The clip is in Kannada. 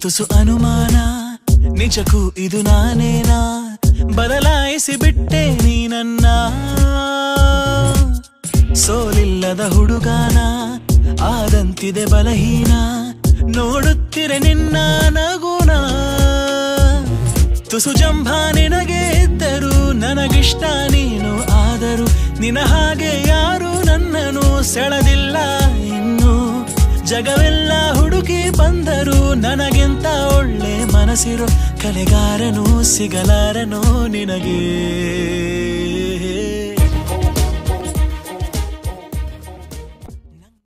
ತುಸು ಅನುಮಾನ ನಿಜಕ್ಕೂ ಇದು ನಾನೇನಾ ಬದಲಾಯಿಸಿ ಬಿಟ್ಟೆ ನೀ ನನ್ನ ಸೋಲಿಲ್ಲದ ಹುಡುಗಾನ ಆದಂತಿದೆ ಬಲಹೀನ ನೋಡುತ್ತಿರೆ ನಿನ್ನ ನಗುನ ತುಸು ಜಂಭ ನಿನಗೆ ಇದ್ದರು ನನಗಿಷ್ಟ ನೀನು ಆದರೂ ನಿನ ಹಾಗೆ ಯಾರು ನನ್ನನ್ನು ಸೆಳೆದಿಲ್ಲ ಇನ್ನು ಜಗವೆಲ್ಲ ಹುಡುಕಿ ಬಂದರು ನನಗಿಂತ ಒಳ್ಳೆ ಮನಸ್ಸಿರೋ ಕಲೆಗಾರನು ಸಿಗಲಾರನು ನಿನಗೆ